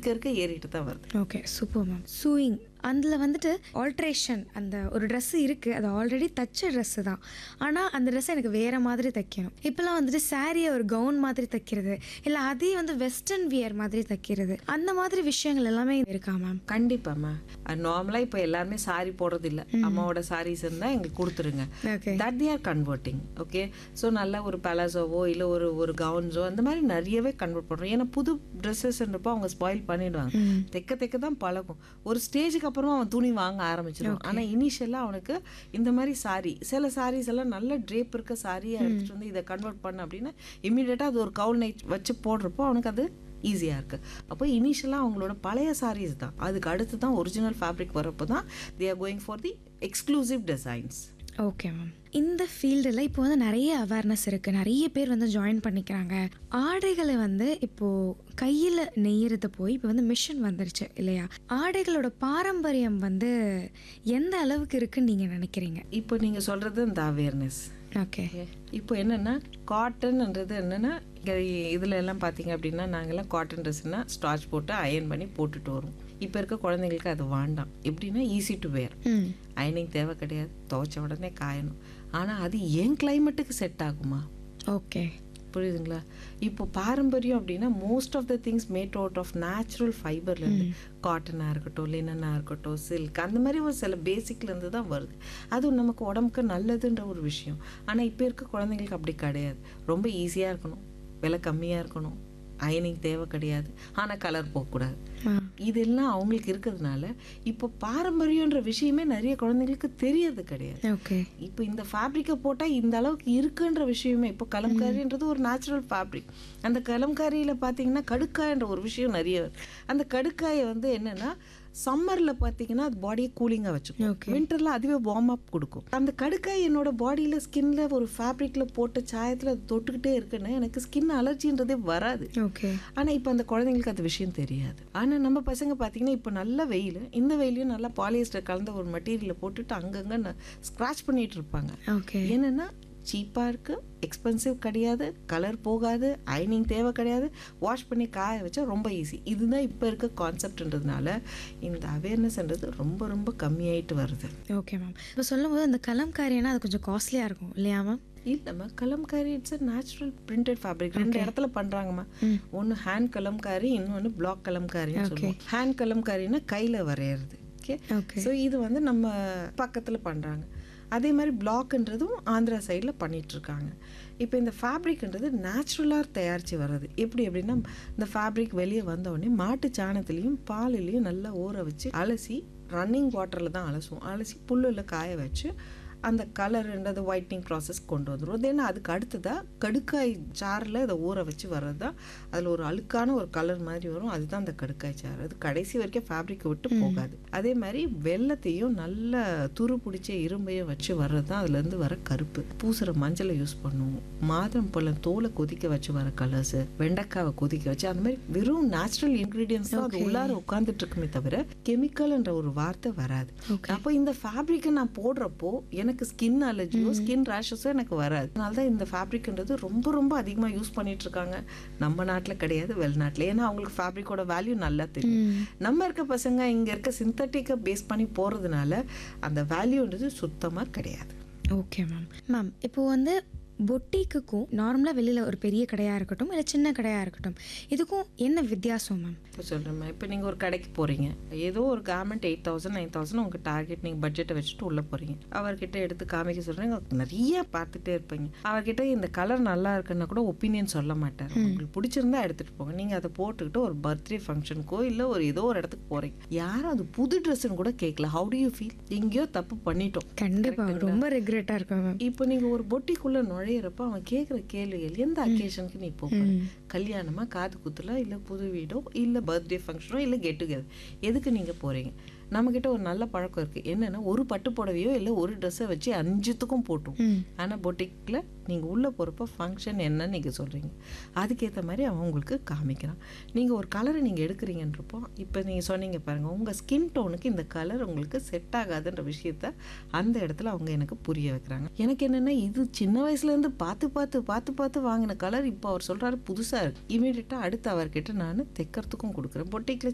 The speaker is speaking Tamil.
இருக்க இருக்க ஏறிட்டு தான் வருது ஓகே சூப்பர் மேம் சூயிங் அதில் வந்துட்டு ஆல்ட்ரேஷன் அந்த ஒரு Dress இருக்குது அது ஆல்ரெடி தச்ச ட்ரெஸ்ஸு தான் ஆனால் அந்த ட்ரெஸ் எனக்கு வேறு மாதிரி தைக்கணும் இப்போலாம் வந்துட்டு சாரியை ஒரு கவுன் மாதிரி தைக்கிறது இல்லை அதே வந்து வெஸ்டர்ன் வியர் மாதிரி தைக்கிறது அந்த மாதிரி விஷயங்கள் எல்லாமே இருக்கா மேம் கண்டிப்பாம்மா நார்மலா இப்போ எல்லாருமே சாரி போடுறது இல்ல அம்மாவோட சாரீஸ் இருந்தா எங்களுக்கு கொடுத்துருங்க okay that they are converting okay so நல்ல ஒரு பலாசோவோ இல்லை ஒரு ஒரு கவுன்ஸோ அந்த மாதிரி நிறையவே கன்வெர்ட் பண்ணுறோம் ஏன்னா புது ட்ரெஸ்ஸஸ்ன்றப்போ அவங்க ஸ்பாயில் பண்ணிடுவாங்க தைக்க தைக்க தான் பழகும் ஒரு ஸ்டேஜுக்கு அப்புறமா அவன் துணி வாங்க ஆரம்பிச்சிடுவான் ஆனால் இனிஷியலாக அவனுக்கு இந்த மாதிரி சாரி சில சாரீஸ் எல்லாம் நல்ல ட்ரேப் இருக்க சாரியை எடுத்துட்டு வந்து இதை கன்வெர்ட் பண்ண அப்படின்னா இமீடியட்டாக அது ஒரு கவுல் நைட் வச்சு போடுறப்போ அவனுக்கு அது ஈஸியாக இருக்குது அப்போ இனிஷியலாக அவங்களோட பழைய சாரீஸ் தான் அதுக்கு அடுத்து தான் ஒரிஜினல் ஃபேப்ரிக் வரப்போ தான் they are going for the exclusive designs okay ma'am இந்த ஃபீல்டில் இப்போ வந்து நிறைய அவேர்னஸ் இருக்குது நிறைய பேர் வந்து ஜாயின் பண்ணிக்கிறாங்க ஆடைகளை வந்து இப்போது கையில் நெய்யறது போய் இப்போ வந்து மிஷின் வந்துருச்சு இல்லையா ஆடைகளோட பாரம்பரியம் வந்து எந்த அளவுக்கு இருக்குன்னு நீங்கள் நினைக்கிறீங்க இப்போ நீங்கள் சொல்கிறது இந்த அவேர்னஸ் ஓகே இப்போ என்னென்னா காட்டன்ன்றது என்னென்னா இதில் எல்லாம் பார்த்தீங்க அப்படின்னா நாங்கள்லாம் காட்டன் ட்ரெஸ்னா ஸ்டார்ச் போட்டு அயன் பண்ணி போட்டுட்டு வரோம் இப்போ இருக்க குழந்தைங்களுக்கு அது வேண்டாம் எப்படின்னா ஈஸி டு வேர் ம் அயனிங் தேவை கிடையாது துவைச்ச உடனே காயணும் ஆனால் அது என் கிளைமேட்டுக்கு செட் ஆகுமா ஓகே புரியுதுங்களா இப்போ பாரம்பரியம் அப்படின்னா most of the things made out of natural ஃபைபர்லேருந்து காட்டனாக இருக்கட்டும் லினனாக இருக்கட்டும் சில்க் அந்த மாதிரி ஒரு சில பேசிக்லேருந்து தான் வருது அதுவும் நமக்கு உடம்புக்கு நல்லதுன்ற ஒரு விஷயம் ஆனால் இப்போ இருக்க குழந்தைங்களுக்கு அப்படி கிடையாது ரொம்ப ஈஸியாக இருக்கணும் விலை கம்மியாக இருக்கணும் அயனிங் தேவை கிடையாது ஆனால் கலர் போகக்கூடாது ஆ இதெல்லாம் அவங்களுக்கு இருக்கிறதுனால இப்போ பாரம்பரியன்ற விஷயமே நிறைய குழந்தைங்களுக்கு தெரியறது கிடையாது ஓகே இப்போ இந்த ஃபேப்ரிக்கை போட்டால் இந்த அளவுக்கு இருக்குன்ற விஷயமே இப்போ கலம்காரின்றது ஒரு நேச்சுரல் ஃபேப்ரிக் அந்த கலம்காரியில் பார்த்தீங்கன்னா கடுக்காயன்ற ஒரு விஷயம் நிறைய வருது அந்த கடுக்காயை வந்து என்னன்னா சம்மரில் பார்த்தீங்கன்னா அது பாடியை கூலிங்காக வச்சுக்கும் Okay. வின்டரில் அதுவே வார்ம் அப் கொடுக்கும் அந்த கடுக்காய் என்னோட பாடியில் ஸ்கின்ல ஒரு ஃபேப்ரிக்கில் போட்ட சாயத்தில் அது தொட்டுக்கிட்டே இருக்குன்னா எனக்கு ஸ்கின் அலர்ஜின்றதே வராது ஓகே ஆனால் இப்போ அந்த குழந்தைங்களுக்கு அது விஷயம் தெரியாது ஆனால் நம்ம பசங்க பார்த்தீங்கன்னா இப்போ நல்ல வெயில் இந்த வெயிலையும் நல்லா பாலியஸ்டர் கலந்த ஒரு மெட்டீரியலை போட்டுட்டு அங்கங்கே ஸ்க்ராட்ச் பண்ணிட்டு இருப்பாங்க ஓகே என்னன்னா சீப்பாக இருக்குது எக்ஸ்பென்சிவ் கிடையாது கலர் போகாது அயனிங் தேவை கிடையாது வாஷ் பண்ணி காய வச்சா ரொம்ப ஈஸி இதுதான் இப்போ இருக்க கான்செப்ட்ன்றதுனால இந்த அவேர்னஸ்ன்றது ரொம்ப ரொம்ப கம்மியாயிட்டு வருது ஓகே மேம் இப்போ சொல்லும்போது அந்த கலம்காரினா அது கொஞ்சம் காஸ்ட்லியாக இருக்கும் இல்லையா மேம் இல்லைம்மா kalamkari it's a natural printed fabric ரெண்டு இடத்துல பண்ணுறாங்கம்மா ஒன்று ஹேண்ட் கலம்காரி இன்னொன்று பிளாக் கலம்காரின்னு சொல்லுவோம் ஹேண்ட் கலம்காரின்னா கையில் வரையிறது ஓகே ஓகே ஸோ இது வந்து நம்ம பக்கத்தில் பண்ணுறாங்க அதே மாதிரி பிளாக்ன்றதும் ஆந்திரா சைடில் பண்ணிகிட்ருக்காங்க இப்போ இந்த ஃபேப்ரிக்ன்றது நேச்சுரலாக தயாரித்து வர்றது எப்படி அப்படின்னா இந்த ஃபேப்ரிக் வெளியே வந்தோடனே மாட்டு சாணத்துலேயும் பாலிலையும் நல்லா ஊற வச்சு அலசி ரன்னிங் வாட்டரில் தான் அலசுவோம் அலசி புல்லில் காய வச்சு அந்த கலர்ன்றது ஒயிட்னிங் ப்ராசஸ் கொண்டு வந்துடும் தென் அதுக்கு அடுத்ததாக கடுக்காய் சாறில் இதை ஊற வச்சு வர்றது தான் அதில் ஒரு அழுக்கான ஒரு கலர் மாதிரி வரும் அதுதான் அந்த கடுக்காய் சாறு அது கடைசி வரைக்கும் ஃபேப்ரிக்கை விட்டு போகாது அதே மாதிரி வெள்ளத்தையும் நல்ல துரு பிடிச்ச இரும்பையும் வச்சு வர்றது தான் அதுலேருந்து வர கருப்பு பூசுகிற மஞ்சளை யூஸ் பண்ணுவோம் மாதுளம் பழம் தோலை கொதிக்க வச்சு வர கலர்ஸ் வெண்டைக்காவை கொதிக்க வச்சு அந்த மாதிரி வெறும் நேச்சுரல் இன்க்ரீடியன்ஸ் தான் அது உள்ளார உட்காந்துட்டு இருக்குமே தவிர கெமிக்கல்ன்ற ஒரு வார்த்தை வராது அப்போ இந்த ஃபேப்ரிக்கை நான் போடுறப்போ எனக்கு ஸ்கின் அலர்ஜியோ ஸ்கின் ரேஷஸோ எனக்கு வராது அதனால தான் இந்த ஃபேப்ரிக்ன்றது ரொம்ப ரொம்ப அதிகமாக யூஸ் பண்ணிட்டு இருக்காங்க நம்ம நாட்டில் கிடையாது வெளிநாட்டில் ஏன்னா அவங்களுக்கு ஃபேப்ரிக்கோட வேல்யூ நல்லா தெரியும் நம்ம இருக்க பசங்க இங்கே இருக்க சிந்தட்டிக்கை பேஸ் பண்ணி போகிறதுனால அந்த வேல்யூன்றது சுத்தமாக கிடையாது ஓகே மேம் மேம் இப்போ வந்து பொட்டிக்குக்கும் நார்மலாக வெளியில் ஒரு பெரிய கடையாக இருக்கட்டும் இல்லை சின்ன கடையாக இருக்கட்டும் இதுக்கும் என்ன வித்தியாசம் மேம் இப்போ சொல்கிறேம்மா இப்போ நீங்கள் ஒரு கடைக்கு போகிறீங்க ஏதோ ஒரு garment eight thousand nine thousand உங்கள் டார்கெட் நீங்கள் பட்ஜெட்டை வச்சுட்டு உள்ளே போகிறீங்க அவர்கிட்ட எடுத்து காமிக்க சொல்கிறீங்க நிறைய பார்த்துட்டே இருப்பீங்க அவர்கிட்ட இந்த கலர் நல்லா இருக்குன்னா கூட ஒப்பீனியன் சொல்ல மாட்டார் உங்களுக்கு பிடிச்சிருந்தா எடுத்துகிட்டு போங்க நீங்கள் அதை போட்டுக்கிட்டு ஒரு பர்த்டே ஃபங்க்ஷனுக்கோ இல்லை ஒரு ஏதோ ஒரு இடத்துக்கு போகிறீங்க யாரும் அது புது ட்ரெஸ்ஸுன்னு கூட கேட்கல ஹவு டு யூ ஃபீல் எங்கேயோ தப்பு பண்ணிட்டோம் கண்டிப்பாக ரொம்ப ரெக்ரெட்டாக இருக்கும் மேம் இப்போ நீங்கள் ஒரு பொட்டிக்குள்ளே நுழையிறப்ப அவன் கேட்குற கேள்விகள் எந்த அக்கேஷனுக்கு நீ போக கல்யாணமா காது குத்துல இல்லை புது வீடோ இல்லை பர்த்டே ஃபங்க்ஷனோ இல்லை கெட் டுகெதர் எதுக்கு நீங்கள் போகிறீங்க நம்மக்கிட்ட ஒரு நல்ல பழக்கம் இருக்குது என்னென்னா ஒரு பட்டு புடவையோ இல்லை ஒரு ட்ரெஸ்ஸை வச்சு அஞ்சுத்துக்கும் போட்டோம் ஆனால் பொட்டிக்கில் நீங்கள் உள்ளே போகிறப்ப ஃபங்க்ஷன் என்னன்னு நீங்கள் சொல்கிறீங்க அதுக்கேற்ற மாதிரி அவன் உங்களுக்கு காமிக்கிறான் நீங்கள் ஒரு கலரை நீங்கள் எடுக்கிறீங்கன்றப்போ இப்போ நீங்கள் சொன்னீங்க பாருங்கள் உங்கள் ஸ்கின் டோனுக்கு இந்த கலர் உங்களுக்கு செட் ஆகாதுன்ற விஷயத்த அந்த இடத்துல அவங்க எனக்கு புரிய வைக்கிறாங்க எனக்கு என்னென்னா இது சின்ன வயசுலேருந்து பார்த்து பார்த்து பார்த்து பார்த்து வாங்கின கலர் இப்போ அவர் சொல்கிறாரு புதுசாக இருக்குது இமீடியட்டாக அடுத்து அவர்கிட்ட நான் தைக்கிறதுக்கும் கொடுக்குறேன் பொட்டிக்கில்